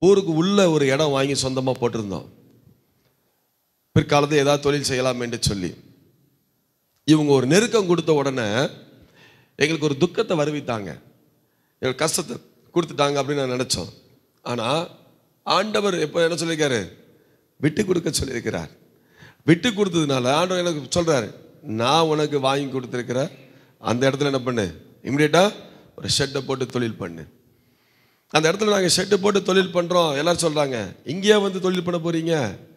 ஊருக்கு உள்ள ஒரு இடம் வாங்கி சொந்தமாக போட்டிருந்தோம் பிற்காலத்தில் ஏதாவது தொழில் செய்யலாம் என்று சொல்லி இவங்க ஒரு நெருக்கம் கொடுத்த உடனே எங்களுக்கு ஒரு துக்கத்தை வருவித்தாங்க எங்களுக்கு கஷ்டத்தை கொடுத்துட்டாங்க அப்படின்னு நான் நினச்சோம் ஆனால் ஆண்டவர் எப்போ என்ன சொல்லியிருக்காரு விட்டு கொடுக்க சொல்லியிருக்கிறார் விட்டு கொடுத்ததுனால ஆண்டவர் எனக்கு சொல்கிறாரு நான் உனக்கு வாங்கி கொடுத்துருக்கிற அந்த இடத்துல என்ன பண்ணு இமிடியேட்டாக ஒரு ஷெட்டை போட்டு தொழில் பண்ணு அந்த இடத்துல நாங்கள் ஷெட்டு போட்டு தொழில் பண்ணுறோம் எல்லாரும் சொல்கிறாங்க இங்கேயே வந்து தொழில் பண்ண போகிறீங்க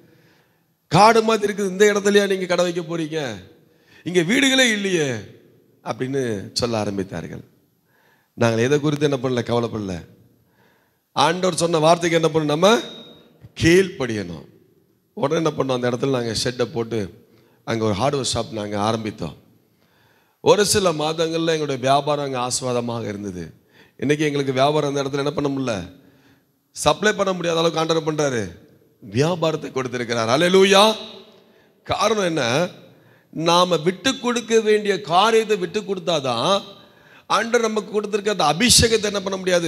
காடு மாதிரி இருக்குது இந்த இடத்துலயா நீங்கள் கடை வைக்க போகிறீங்க இங்கே வீடுகளே இல்லையே அப்படின்னு சொல்ல ஆரம்பித்தார்கள் நாங்கள் எதை குறித்து என்ன பண்ணல கவலைப்படல ஆண்டவர் சொன்ன வார்த்தைக்கு என்ன பண்ணணும் நம்ம கீழ்ப்படியணும் உடனே என்ன பண்ணோம் அந்த இடத்துல நாங்கள் ஷெட்டை போட்டு அங்கே ஒரு ஹார்ட்வேர் ஷாப் நாங்கள் ஆரம்பித்தோம் ஒரு சில மாதங்களில் எங்களுடைய வியாபாரம் அங்கே ஆஸ்வாதமாக இருந்தது இன்னைக்கு எங்களுக்கு வியாபாரம் அந்த இடத்துல என்ன பண்ண முடியல சப்ளை பண்ண முடியாத அளவுக்கு ஆண்டவர் பண்றாரு வியாபாரத்தை கொடுத்திருக்கிறார் அல்லேலூயா காரணம் என்ன நாம விட்டு கொடுக்க வேண்டிய காரியத்தை விட்டு கொடுத்தாதான் ஆண்டவர் நமக்கு கொடுத்திருக்க அந்த அபிஷேகத்தை என்ன பண்ண முடியாது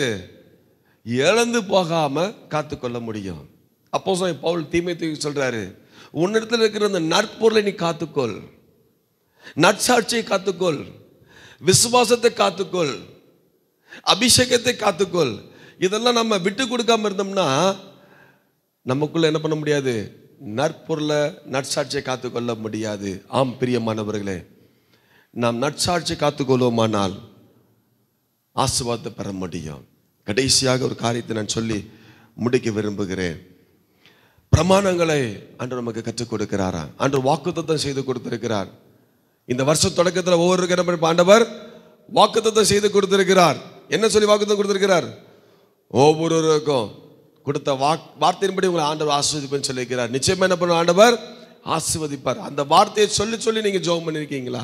இழந்து போகாம காத்துக்கொள்ள முடியும் அப்போ பவுல் தீமை தூக்கி சொல்றாரு உன்னிடத்தில் இருக்கிற அந்த நற்பொருளை நீ காத்துக்கொள் நற்சாட்சியை காத்துக்கொள் விசுவாசத்தை காத்துக்கொள் அபிஷேகத்தை காத்துக்கொள் இதெல்லாம் நம்ம விட்டு கொடுக்காம இருந்தோம்னா நமக்குள்ள என்ன பண்ண முடியாது நற்பொருளை நற்சாட்சியை காத்துக்கொள்ள முடியாது ஆம் பிரியமானவர்களே நாம் நற்சாட்சி காத்துக்கொள்வோமானால் ஆசீர்வாதத்தை பெற முடியும் கடைசியாக ஒரு காரியத்தை நான் சொல்லி முடிக்க விரும்புகிறேன் பிரமாணங்களை அன்று நமக்கு கற்றுக் கொடுக்கிறாரா அன்று வாக்குத்தத்தம் செய்து கொடுத்திருக்கிறார் இந்த வருஷ தொடக்கத்தில் ஒவ்வொரு என்ன ஆண்டவர் வாக்குத்தத்தம் செய்து கொடுத்திருக்கிறார் என்ன சொல்லி வாக்குத்தம் கொடுத்திருக்கிறார் ஒவ்வொருவருக்கும் கொடுத்த வாக் வார்த்தையின்படி உங்களை ஆண்டவர் ஆஸ்வதிப்பேன்னு சொல்லியிருக்கிறார் நிச்சயமா என்ன பண்ணும் ஆண்டவர் ஆசிர்வதிப்பார் அந்த வார்த்தையை சொல்லி சொல்லி நீங்க ஜெபம் பண்ணிருக்கீங்களா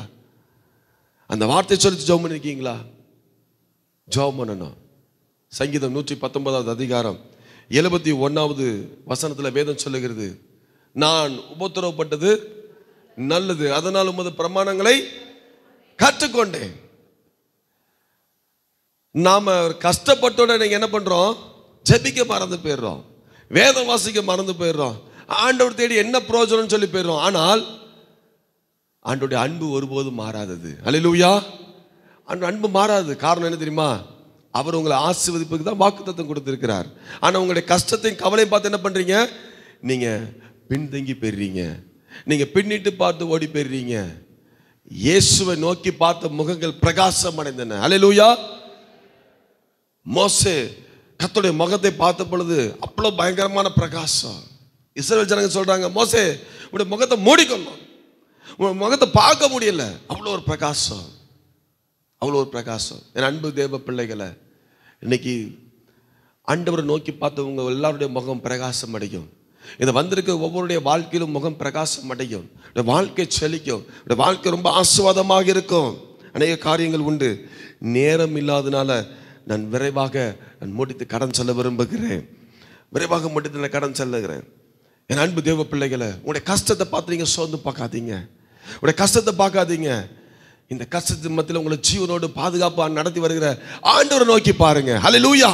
அந்த வார்த்தையை சொல்லி ஜெபம் பண்ணிருக்கீங்களா ஜெபம் பண்ணணும் சங்கீதம் நூற்றி பத்தொன்பதாவது அதிகாரம் எழுபத்தி ஒன்னாவது வசனத்துல வேதம் சொல்லுகிறது நான் உபத்திரவப்பட்டது நல்லது அதனால் உமது பிரமாணங்களை கற்றுக்கொண்டேன் நாம கஷ்டப்பட்டோட நீங்க என்ன பண்றோம் ஜெபிக்க மறந்து போயிடுறோம் வேதம் வாசிக்க மறந்து போயிடுறோம் ஆண்டவர் தேடி என்ன பிரயோஜனம்னு சொல்லி போயிடுறோம் ஆனால் ஆண்டோடைய அன்பு ஒருபோதும் மாறாதது அல்லேலூயா அந்த அன்பு மாறாது காரணம் என்ன தெரியுமா அவர் உங்களை ஆசீர்வதிப்புக்கு தான் வாக்குத்தத்தம் கொடுத்திருக்கிறார் ஆனா உங்களுடைய கஷ்டத்தையும் கவலையும் பார்த்து என்ன பண்றீங்க நீங்க பின்தங்கி போயிடுறீங்க நீங்க பின்னிட்டு பார்த்து ஓடி போயிடுறீங்க இயேசுவை நோக்கி பார்த்த முகங்கள் பிரகாசம் அடைந்தன அல்லேலூயா மோசே கர்த்தருடைய முகத்தை பார்த்த பொழுது அவ்வளோ பயங்கரமான பிரகாசம் இஸ்ரேல் ஜனங்க சொல்றாங்க மோசே உடைய முகத்தை மூடிக்கணும் உன் முகத்தை பார்க்க முடியல அவ்வளோ ஒரு பிரகாசம் அவ்வளோ ஒரு பிரகாசம் என் அன்பு தேவ பிள்ளைகளை இன்னைக்கு ஆண்டவரை நோக்கி பார்த்தவங்க எல்லாருடைய முகம் பிரகாசம் அடையும் இதை வந்திருக்க ஒவ்வொருடைய வாழ்க்கையிலும் முகம் பிரகாசம் அடையும் இந்த வாழ்க்கை செழிக்கும் இந்த வாழ்க்கை ரொம்ப ஆசுவாதமாக இருக்கும் அநேக காரியங்கள் உண்டு நேரம் இல்லாதனால நான் விரைவாக நான் முடித்து கடன் செல்ல விரும்புகிறேன் விரைவாக முடித்து நான் கடன் செல்லுகிறேன் என் அன்பு தேவ பிள்ளைகளை உங்களுடைய கஷ்டத்தை பார்த்து நீங்க சோர்ந்து பார்க்காதீங்க உங்களுடைய கஷ்டத்தை பார்க்காதீங்க இந்த கஷ்டத்தின் மத்தியில் உங்களை ஜீவனோடு பாதுகாப்பாக நடத்தி வருகிற ஆண்டவரை நோக்கி பாருங்க ஹalleluya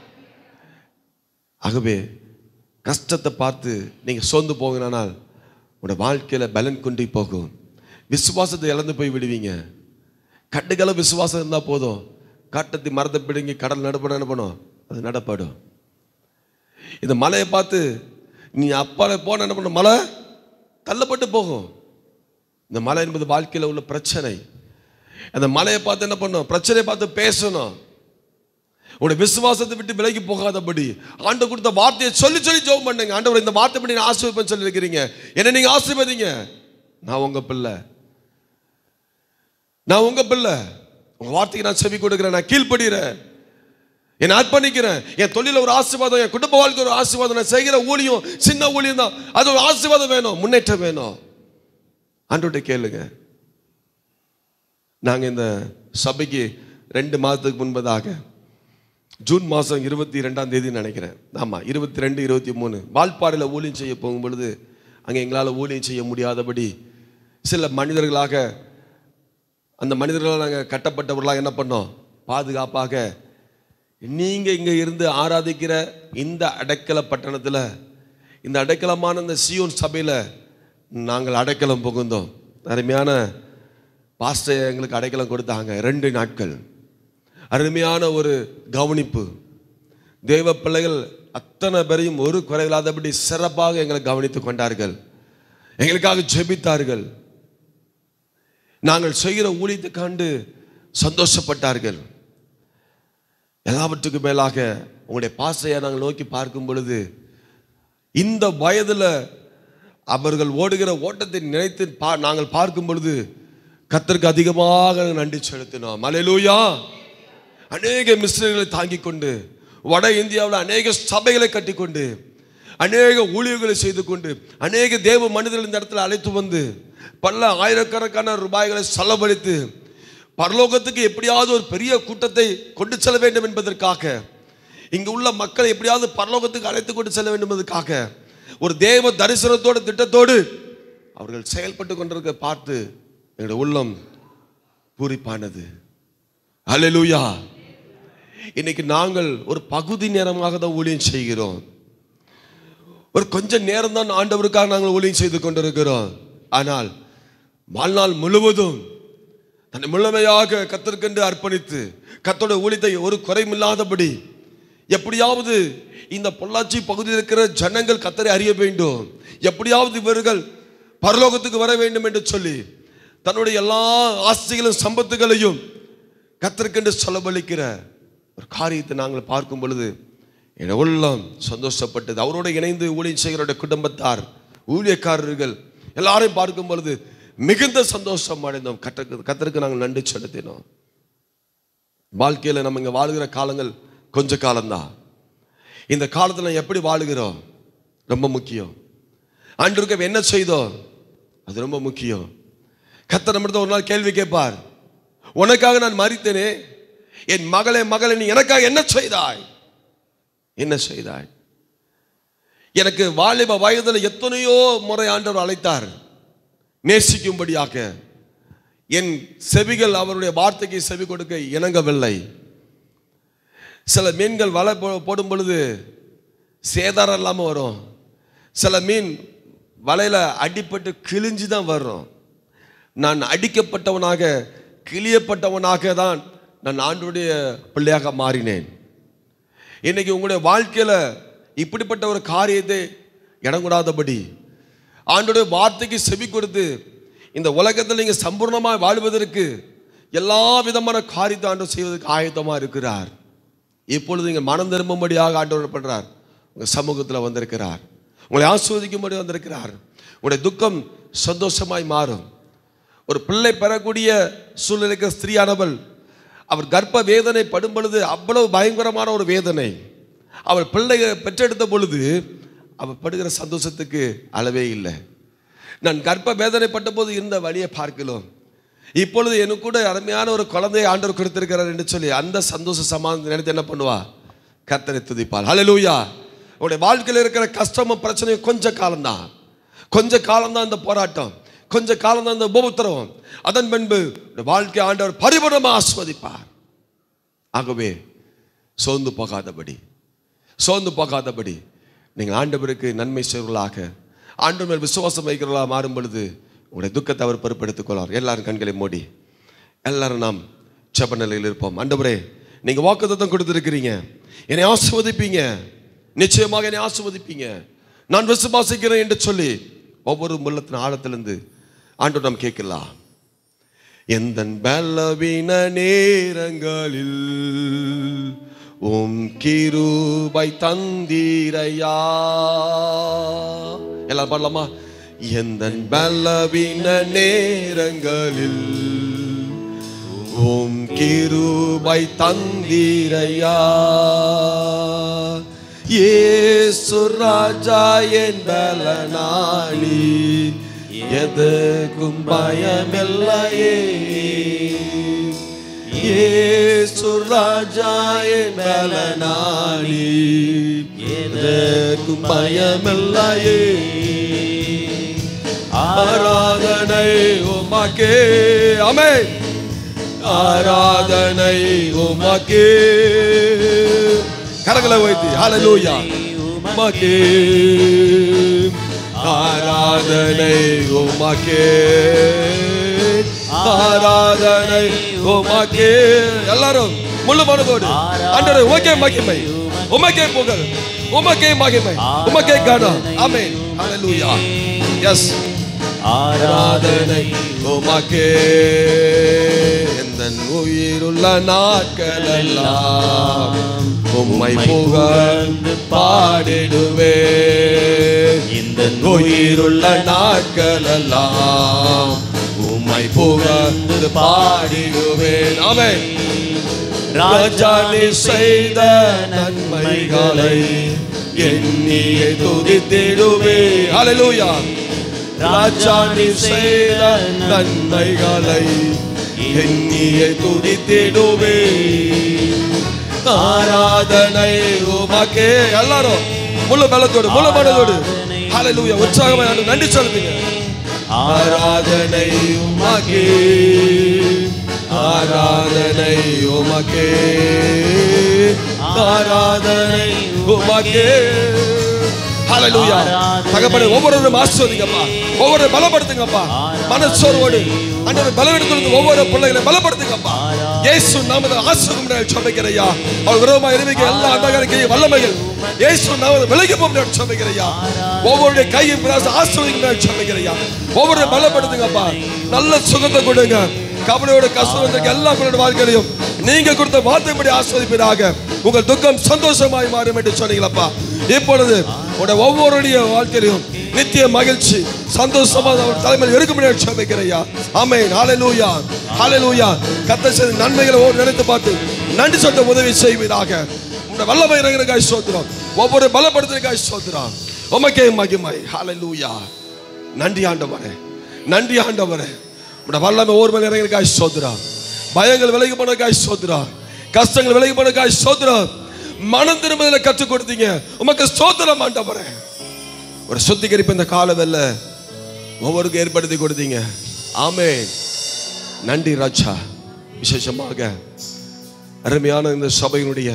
ஆகவே கஷ்டத்தை பார்த்து நீங்க சோர்ந்து போகணும்னால் உங்களோட வாழ்க்கையில பலன் கொண்டு போகும் விசுவாசத்தை இழந்து போய் விடுவீங்க கட்டுக்கள விசுவாசம் இருந்தால் போதும் காட்டத்தை மரத்தை பிடுங்கி கடல் நடப்பட என்ன பண்ணும் அது நடப்படும் இந்த மலையை பார்த்து நீ அப்பால போன என்ன பண்ணும் மலை தள்ளப்பட்டு போகும் இந்த மலை என்பது வாழ்க்கையில் உள்ள பிரச்சனை அந்த மலையை பார்த்து என்ன பண்ணும் பிரச்சனையை பார்த்து பேசணும் உங்களுடைய விசுவாசத்தை விட்டு விலகி போகாதபடி ஆண்டு கொடுத்த வார்த்தையை சொல்லி சொல்லி ஜெபம் பண்ணுங்க ஆண்டவர் இந்த வார்த்தை பண்ணி நான் ஆசீர்வதிப்பேன்னு சொல்லி இருக்கிறீங்க என்ன நீங்க ஆசீர்வதிங்க நான் உங்க பிள்ளை நான் உங்க பிள்ளை உங்க வார்த்தைக்கு நான் செவி கொடுக்கிறேன் நான் கீழ்ப்படுகிறேன் என்னை அர்ப்பணிக்கிறேன் என் தொழில ஒரு ஆசீர்வாதம் என் குடும்ப வாழ்க்கை ஒரு ஆசீர்வாதம் நான் செய்கிற ஊழியம் சின்ன ஊழியம் தான் அது ஒரு ஆசீர்வாதம் வேணும் முன்னேற்றம் வேணும் ஆண்டோட்ட கேளுங்க நாங்க இந்த சபைக்கு ரெண்டு மாதத்துக்கு முன்பதாக ஜூன் மாதம் இருபத்தி ரெண்டாம் தேதி நினைக்கிறேன் ஆமாம் இருபத்தி ரெண்டு இருபத்தி மூணு வால்பாறையில் ஊழியம் செய்ய போகும் பொழுது அங்கே எங்களால் ஊழியம் செய்ய முடியாதபடி சில மனிதர்களாக அந்த மனிதர்களால் நாங்கள் கட்டப்பட்டவர்களாக என்ன பண்ணோம் பாதுகாப்பாக நீங்க இங்க இருந்து ஆராதிக்கிற இந்த அடைக்கல பட்டணத்துல இந்த அடைக்கலமான இந்த சியோன் சபையில நாங்கள் அடைக்கலம் புகுந்தோம் அருமையான பாஸ்டர் எங்களுக்கு அடைக்கலம் கொடுத்தாங்க ரெண்டு நாட்கள் அருமையான ஒரு கவனிப்பு தேவ பிள்ளைகள் அத்தனை பேரையும் ஒரு குறையில்லாதபடி சிறப்பாக எங்களை கவனித்துக் கொண்டார்கள் எங்களுக்காக ஜெபித்தார்கள் நாங்கள் செய்கிற ஊழியத்தை கண்டு சந்தோஷப்பட்டார்கள் எல்லாவற்றுக்கும் மேலாக உங்களுடைய பாசையை நாங்கள் நோக்கி பார்க்கும் பொழுது இந்த வயதுல அவர்கள் ஓடுகிற ஓட்டத்தை நினைத்து பா நாங்கள் பார்க்கும் பொழுது கத்தருக்கு அதிகமாக நன்றி செலுத்தினோம் மலையிலூயா அநேக மிஸ்டர்களை தாங்கிக் கொண்டு வட இந்தியாவில் அநேக சபைகளை கட்டிக்கொண்டு அநேக ஊழியர்களை செய்து கொண்டு அநேக தேவ மனிதர்கள் இந்த இடத்துல அழைத்து வந்து பல ஆயிரக்கணக்கான ரூபாய்களை செலவழித்து பரலோகத்துக்கு எப்படியாவது ஒரு பெரிய கூட்டத்தை கொண்டு செல்ல வேண்டும் என்பதற்காக இங்கு உள்ள மக்களை எப்படியாவது பரலோகத்துக்கு அழைத்து கொண்டு செல்ல வேண்டும் என்பதற்காக ஒரு தேவ தரிசனத்தோடு திட்டத்தோடு அவர்கள் செயல்பட்டு கொண்டிருக்க பார்த்து என்னுடைய உள்ளம் பூரிப்பானது அல்லேலூயா இன்னைக்கு நாங்கள் ஒரு பகுதி நேரமாக தான் ஊழியம் செய்கிறோம் ஒரு கொஞ்ச நேரம் தான் ஆண்டவருக்காக நாங்கள் ஊழியம் செய்து கொண்டிருக்கிறோம் ஆனால் வாழ்நாள் முழுவதும் தன்னை முழுமையாக கத்திற்கென்று அர்ப்பணித்து கத்தோட ஊழியத்தை ஒரு குறைமில்லாதபடி எப்படியாவது இந்த பொள்ளாச்சி பகுதியில் இருக்கிற ஜனங்கள் கத்தரை அறிய வேண்டும் எப்படியாவது இவர்கள் பரலோகத்துக்கு வர வேண்டும் என்று சொல்லி தன்னுடைய எல்லா ஆசைகளும் சம்பத்துகளையும் கத்தருக்கென்று செலவழிக்கிற ஒரு காரியத்தை நாங்கள் பார்க்கும் பொழுது என் உள்ளம் சந்தோஷப்பட்டது அவரோடு இணைந்து ஊழியம் செய்கிற குடும்பத்தார் ஊழியக்காரர்கள் எல்லாரையும் பார்க்கும் பொழுது மிகுந்த சந்தோஷம் அடைந்தோம் கத்தருக்கு கத்தருக்கு நாங்கள் நன்றி செலுத்தினோம் வாழ்க்கையில் நம்ம இங்கே வாழுகிற காலங்கள் கொஞ்ச காலம்தான் இந்த காலத்தில் எப்படி வாழுகிறோம் ரொம்ப முக்கியம் ஆண்டவருக்கு என்ன செய்தோம் அது ரொம்ப முக்கியம் கத்தர் நம்மிடத்தில் ஒரு நாள் கேள்வி கேட்பார் உனக்காக நான் மறித்தேனே என் மகளே மகளே நீ எனக்காக என்ன செய்தாய் என்ன செய்தாய் எனக்கு வாலிப வயதில் எத்தனையோ முறை ஆண்டவர் அழைத்தார் நேசிக்கும்படியாக என் செவிகள் அவருடைய வார்த்தைக்கு செவி கொடுக்க இணங்கவில்லை சில மீன்கள் வலை போ- போடும் பொழுது சேதாரம் இல்லாமல் வரும் சில மீன் வலையில் அடிபட்டு கிழிஞ்சு தான் வரும் நான் அடிக்கப்பட்டவனாக கிழியப்பட்டவனாக தான் நான் ஆண்டுடைய பிள்ளையாக மாறினேன் இன்னைக்கு உங்களுடைய வாழ்க்கையில் இப்படிப்பட்ட ஒரு காரியத்தை இடங்கூடாதபடி ஆண்டுடைய வார்த்தைக்கு செவி கொடுத்து இந்த உலகத்தில் நீங்கள் சம்பூர்ணமாக வாழ்வதற்கு எல்லா விதமான காரியத்தை ஆண்டவர் செய்வதற்கு ஆயத்தமாக இருக்கிறார் இப்பொழுது நீங்கள் மனம் திரும்பும்படியாக ஆண்டவர் பண்றார் உங்கள் சமூகத்தில் வந்திருக்கிறார் உங்களை ஆஸ்வதிக்கும்படி வந்திருக்கிறார் உங்களுடைய துக்கம் சந்தோஷமாய் மாறும் ஒரு பிள்ளை பெறக்கூடிய சூழ்நிலைக்கு ஸ்திரீயானவள் அவர் கர்ப்ப வேதனை படும் பொழுது அவ்வளவு பயங்கரமான ஒரு வேதனை அவள் பிள்ளையை பெற்றெடுத்த பொழுது அவள் படுகிற சந்தோஷத்துக்கு அளவே இல்லை நான் கர்ப்ப வேதனைப்பட்ட போது இருந்த வழியை பார்க்கலாம் இப்பொழுது எனக்கு கூட அருமையான ஒரு குழந்தையை ஆண்டவர் கொடுத்திருக்கிறார் என்று சொல்லி அந்த சந்தோஷ சமாதானம் நினைத்து என்ன பண்ணுவா கர்த்தரை துதிப்பாள் ஹalleluya உங்களுடைய வாழ்க்கையில் இருக்கிற கஷ்டமும் பிரச்சனையும் கொஞ்ச காலம்தான் கொஞ்ச காலம்தான் இந்த போராட்டம் கொஞ்ச காலம்தான் இந்த உபத்திரவம் அதன் பின்பு உங்களுடைய வாழ்க்கை ஆண்டவர் பரிபூர்ணமாக ஆஸ்வதிப்பார் ஆகவே சோர்ந்து போகாதபடி சோர்ந்து போகாதபடி நீங்கள் ஆண்டவருக்கு நன்மை செய்வர்களாக ஆண்டு மேல் விசுவாசம் வைக்கிறவர்களாக மாறும் பொழுது உங்களுடைய துக்கத்தை அவர் பொறுப்பெடுத்துக் கொள்வார் எல்லாரும் கண்களை மூடி எல்லாரும் நாம் செப நிலையில் இருப்போம் ஆண்டவரே நீங்கள் வாக்குத்தத்தம் கொடுத்துருக்கிறீங்க என்னை ஆசிர்வதிப்பீங்க நிச்சயமாக என்னை ஆசிர்வதிப்பீங்க நான் விசுவாசிக்கிறேன் என்று சொல்லி ஒவ்வொரு முள்ளத்தின் ஆழத்திலிருந்து ஆண்டு நாம் கேட்கலாம் எந்த பலவீன நேரங்களில் உம் கிருபை தந்தீரையா எல்லாம் பாடலாமா எந்த பலவீன நேரங்களில் உம் கிருபை தந்தீரையா ஏசு ராஜா என் பலனாளி எதற்கும் பயமில்லையே ஏசு ராஜா என் பலனாளி எதற்கும் பயமில்லையே ஆராதனை உமக்கே அமே ஆராதனை உமக்கே கரங்களை வைத்து ஹalleluya உமக்கே ஆராதனை உமக்கே ஆராதனை உமக்கே எல்லாரும் முழு மனதோடு ஆண்டவரே உமக்கே மகிமை உமக்கே புகழ் உமக்கே மகிமை உமக்கே கனம் ஆமென் ஹalleluya எஸ் ஆராதனை உமக்கே எந்த உயிருள்ள நாட்களெல்லாம் உம்மை புகழ்ந்து பாடிடுவே இந்த உயிருள்ள நாட்களெல்லாம் உம்மை புகழ்ந்து பாடிடுவேன் ஆமென் ராஜா நீ செய்த நன்மைகளை எண்ணியே துதித்திடுவே ஹalleluya ராஜா நீ செய்த நன்மைகளை எண்ணியே துதித்திடுவே ஆராதனை உமக்கே எல்லாரும் முழு பலத்தோடு முழு மனதோடு ஹalleluya உற்சாகமா நன்றி சொல்லுங்க ஆராதனை உமக்கே ஆராதனை உமக்கே ஆராதனை உமக்கே ஹalleluya தகப்பனே ஒவ்வொருவரும் ஆசீர்வதிங்கப்பா ஒவ்வொரு பலப்படுத்துங்கப்பா மனசோர்வோடு ஆண்டவர் பலவெடுத்து ஒவ்வொரு பிள்ளைகளை பலப்படுத்துங்கப்பா இயேசு நாமத்தில் ஆசீர்வதிக்கும் சொல்லுகிறையா அவர் விரோதமாக இருமிக்க எல்லா அந்தகாரிக்கையை வல்லமைகள் இயேசு நாமத்தில் விலகி போகும் சொல்லுகிறையா ஒவ்வொருடைய கையும் பிராச ஆசீர்வதிக்கும் சொல்லுகிறையா ஒவ்வொரு பலப்படுத்துங்கப்பா நல்ல சுகத்தை கொடுங்க கவலையோட கஷ்டம் வந்திருக்க எல்லா பிள்ளையோட வாழ்க்கையிலையும் நீங்க கொடுத்த வார்த்தைப்படி ஆஸ்வதிப்பீராக உங்கள் துக்கம் சந்தோஷமாய் மாறும் என்று சொன்னீங்களப்பா இப்பொழுது உடைய ஒவ்வொருடைய வாழ்க்கையிலும் நித்திய மகிழ்ச்சி சந்தோஷமா அவர் தலைமையில் இருக்கும்படி சமைக்கிறையா ஆமென் ஹalleluya ஹalleluya கத்த செய்த நன்மைகளை ஒவ்வொரு நினைத்து பார்த்து நன்றி சொல்ல உதவி செய்வீராக உடைய வல்லமை இறங்குறக்காய் சோத்திரம் ஒவ்வொரு பலப்படுத்துறதுக்காய் சோத்திரம் உமக்கே மகிமை ஹalleluya நன்றி ஆண்டவரே நன்றி ஆண்டவரே உடைய வல்லமை ஒவ்வொரு மணி இறங்குறக்காய் சோத்திரம் பயங்கள் விலகி போனக்காய் சோத்திரம் கஷ்டங்கள் விலகி போனக்காய் சோத்திரம் மனம் திரும்பதில் கற்றுக் கொடுத்தீங்க உமக்கு ஸ்தோத்திரம் ஆண்டவரே ஒரு சுத்திகரிப்பு இந்த காலவெல்ல ஒவ்வொருக்கும் ஏற்படுத்தி கொடுத்தீங்க ஆமே நன்றி ராஜா விசேஷமாக அருமையான இந்த சபையினுடைய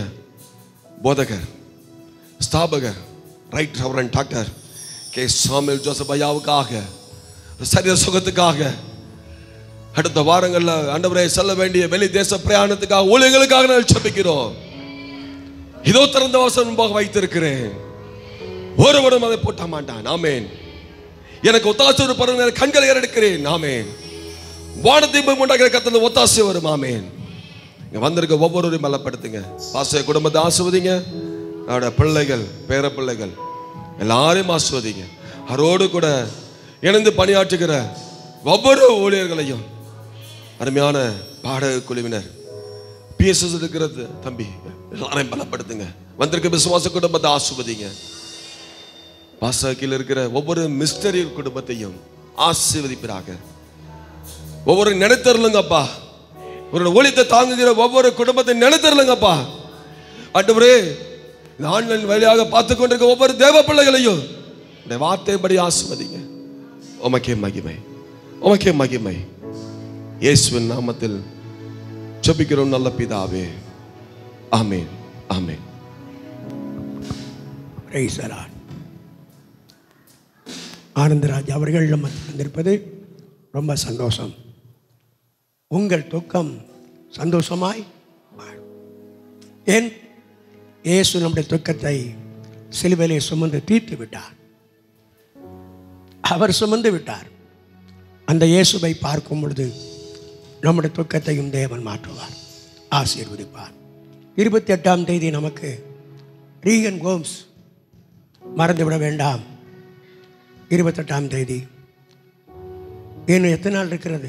போதகர் ஸ்தாபகர் right reverend doctor K Samuel Joseph ஐயாவுக்காக சரீர சுகத்துக்காக அடுத்த வாரங்கள்ல ஆண்டவரே செல்ல வேண்டிய வெளி தேச பிரயாணத்துக்காக ஊழியர்களுக்காக நான் செபிக்கிறோம் இதோ திறந்த வாசல் முன்பாக வைத்திருக்கிறேன் ஒருவரும் அதை போட்ட மாட்டான் ஆமேன் எனக்கு ஒத்தாசை ஒரு பருவ கண்களை ஏறெடுக்கிறேன் ஆமேன் வானத்தை போய் உண்டாக்கிற கத்தந்த ஒத்தாசை வரும் ஆமேன் இங்க வந்திருக்க ஒவ்வொருவரையும் பலப்படுத்துங்க பாச குடும்பத்தை ஆசுவதிங்க அவரோட பிள்ளைகள் பேர பிள்ளைகள் எல்லாரையும் ஆசுவதிங்க அவரோடு கூட இணைந்து பணியாற்றுகிற ஒவ்வொரு ஊழியர்களையும் அருமையான பாடக குழுவினர் பிஎஸ்எஸ் இருக்கிறது தம்பி எல்லாரையும் பலப்படுத்துங்க வந்திருக்க விசுவாச குடும்பத்தை ஆசுவதிங்க பாசகில் இருக்கிற ஒவ்வொரு மிஸ்டரி குடும்பத்தையும் ஆசீர்வதிப்பிறாக ஒவ்வொரு நினைத்தருளுங்கப்பா ஒரு ஒளித்தை தாங்குகிற ஒவ்வொரு குடும்பத்தை நினைத்தருளுங்கப்பா ஆண்டவரே இந்த ஆன்லைன் வழியாக பார்த்து கொண்டிருக்க ஒவ்வொரு தேவ பிள்ளைகளையும் இந்த வார்த்தைப்படி ஆசிர்வதிங்க உமக்கே மகிமை உமக்கே மகிமை இயேசுவின் நாமத்தில் ஜெபிக்கிறோம் நல்ல பிதாவே ஆமென் ஆமென் Praise the Lord. ஆனந்தராஜ் அவர்கள் நம்ம வந்திருப்பது ரொம்ப சந்தோஷம் உங்கள் துக்கம் சந்தோஷமாய் மாறும் ஏன் இயேசு நம்முடைய துக்கத்தை சிலுவையிலே சுமந்து தீர்த்து விட்டார் அவர் சுமந்து விட்டார் அந்த இயேசுவை பார்க்கும் பொழுது நம்முடைய துக்கத்தையும் தேவன் மாற்றுவார் ஆசீர்வதிப்பார் இருபத்தி எட்டாம் தேதி நமக்கு ரீகன் கோம்ஸ் மறந்துவிட வேண்டாம் இருபத்தெட்டாம் தேதி இன்னும் எத்தனை நாள் இருக்கிறது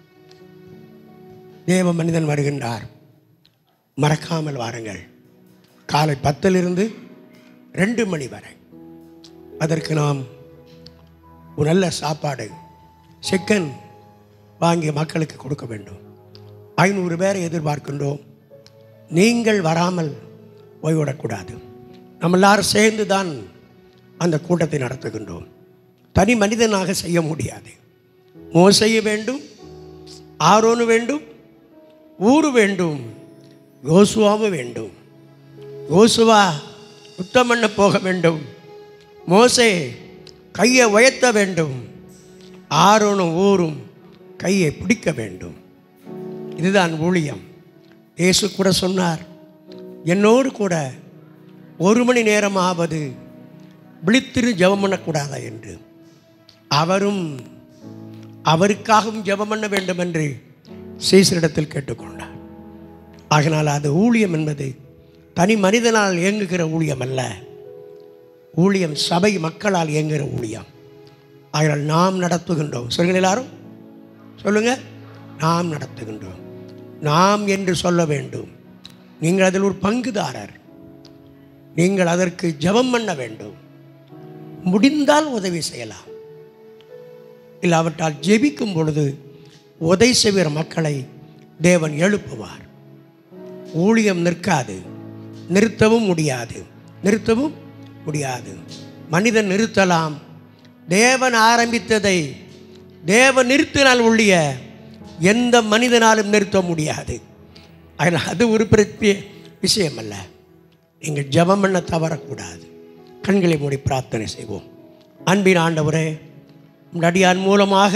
தேவ மனிதன் வருகின்றார் மறக்காமல் வாருங்கள் காலை பத்திலிருந்து ரெண்டு மணி வரை அதற்கு நாம் ஒரு நல்ல சாப்பாடு சிக்கன் வாங்கி மக்களுக்கு கொடுக்க வேண்டும் ஐநூறு பேரை எதிர்பார்க்கின்றோம் நீங்கள் வராமல் போய்விடக்கூடாது நம்ம எல்லாரும் சேர்ந்து தான் அந்த கூட்டத்தை நடத்துகின்றோம் தனி மனிதனாக செய்ய முடியாது மோசைய வேண்டும் ஆரோனு வேண்டும் ஊர் வேண்டும் யோசுவாவும் வேண்டும் யோசுவா யுத்தம் பண்ண போக வேண்டும் மோசே கையை உயர்த்த வேண்டும் ஆரோனும் ஊரும் கையை பிடிக்க வேண்டும் இதுதான் ஊழியம் இயேசு கூட சொன்னார் என்னோடு கூட ஒரு மணி நேரமாவது விழித்திரு ஜெபம் பண்ணக்கூடாதா என்று அவரும் அவருக்காகவும் ஜெபம் பண்ண வேண்டும் என்று சீசரிடத்தில் கேட்டுக்கொண்டார் ஆகினால் அது ஊழியம் என்பது தனி மனிதனால் இயங்குகிற ஊழியம் அல்ல ஊழியம் சபை மக்களால் இயங்குகிற ஊழியம் ஆகினால் நாம் நடத்துகின்றோம் சொல்லுங்கள் எல்லாரும் சொல்லுங்க நாம் நடத்துகின்றோம் நாம் என்று சொல்ல வேண்டும் நீங்கள் அதில் ஒரு பங்குதாரர் நீங்கள் அதற்கு ஜெபம் பண்ண வேண்டும் முடிந்தால் உதவி செய்யலாம் இல்லாவிட்டால் ஜெபிக்கும் பொழுது உதவி செய்கிற மக்களை தேவன் எழுப்புவார் ஊழியம் நிற்காது நிறுத்தவும் முடியாது நிறுத்தவும் முடியாது மனிதன் நிறுத்தலாம் தேவன் ஆரம்பித்ததை தேவன் நிறுத்தினால் ஒழிய எந்த மனிதனாலும் நிறுத்த முடியாது அதனால் அது ஒரு பெரிய விஷயம் அல்ல நீங்கள் ஜெபம் பண்ண தவறக்கூடாது கண்களை மூடி பிரார்த்தனை செய்வோம் அன்பின் ஆண்டவரே உம்முடைய அடியான் மூலமாக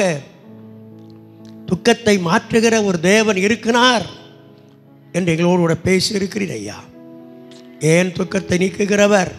துக்கத்தை மாற்றுகிற ஒரு தேவன் இருக்கிறார் என்று எங்களோடு கூட பேசியிருக்கிறீர் ஐயா ஏன் துக்கத்தை நீக்குகிறவர்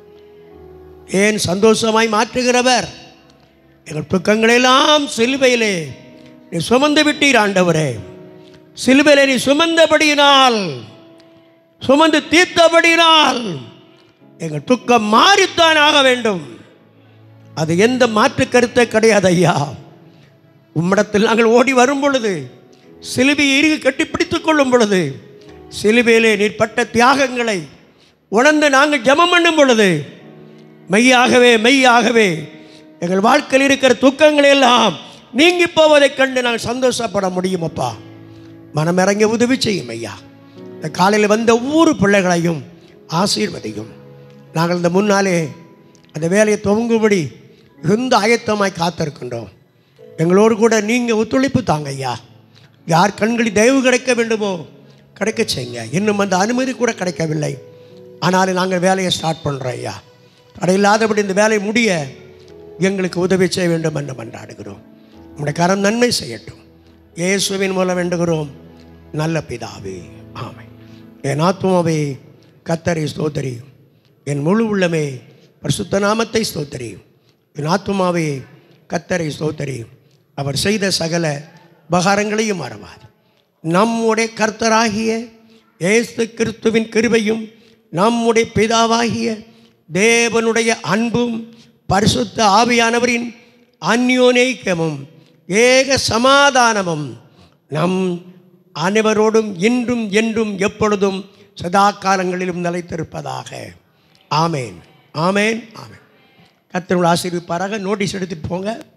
ஏன் சந்தோஷமாய் மாற்றுகிறவர் எங்கள் துக்கங்களெல்லாம் சிலுவையிலே நீ சுமந்து விட்டீர் ஆண்டவரே சிலுவையிலே நீ சுமந்தபடியினால் சுமந்து தீர்த்தபடியினால் எங்கள் துக்கம் மாறித்தான் ஆக வேண்டும் அது எந்த மாற்று கருத்தை கிடையாது ஐயா உம்மிடத்தில் நாங்கள் ஓடி வரும் பொழுது சிலுவையை இறுகி கட்டிப்பிடித்துக் கொள்ளும் பொழுது சிலுவையிலே நீர் பட்ட தியாகங்களை உணர்ந்து நாங்கள் ஜெபம் பண்ணும் பொழுது மெய்யாகவே மெய்யாகவே எங்கள் வாழ்க்கையில் இருக்கிற துக்கங்களை எல்லாம் நீங்கி போவதைக் கண்டு நாங்கள் சந்தோஷப்பட முடியும் அப்பா மனமிறங்கி உதவி செய்யும் ஐயா இந்த காலையில் வந்த ஒவ்வொரு பிள்ளைகளையும் ஆசீர்வதியும் நாங்கள் இந்த முன்னாலே அந்த வேலையை துவங்கும்படி மிகுந்த ஆயத்தமாய் காத்திருக்கின்றோம் எங்களோடு கூட நீங்கள் ஒத்துழைப்பு தாங்க ஐயா யார் கண்களில் தயவு கிடைக்க வேண்டுமோ கிடைக்க செய்யுங்க இன்னும் அந்த அனுமதி கூட கிடைக்கவில்லை ஆனாலும் நாங்கள் வேலையை ஸ்டார்ட் பண்ணுறோம் ஐயா தடையில்லாதபடி இந்த வேலை முடிய எங்களுக்கு உதவி செய்ய வேண்டும் என்று மன்றாடுகிறோம் உங்களுடைய கரம் நன்மை செய்யட்டும் இயேசுவின் மூலம் வேண்டுகிறோம் நல்ல பிதாவே ஆமை என் ஆத்மாவே கத்தரை ஸ்தோத்தரி என் முழு உள்ளமே பரிசுத்த நாமத்தை ஸ்தோத்தரி என் ஆத்மாவே கத்தரை ஸ்தோத்தரி அவர் செய்த சகல உபகாரங்களையும் மறவாது நம்முடைய கர்த்தராகிய இயேசு கிறிஸ்துவின் கிருபையும் நம்முடைய பிதாவாகிய தேவனுடைய அன்பும் பரிசுத்த ஆவியானவரின் அந்யோனேக்கமும் ஏக சமாதானமும் நம் அனைவரோடும் இன்றும் என்றும் எப்பொழுதும் சதா காலங்களிலும் நிலைத்திருப்பதாக ஆமேன் ஆமேன் ஆமேன் கத்தருள் ஆசீர்விப்பாராக நோட்டீஸ் எடுத்துட்டு போங்க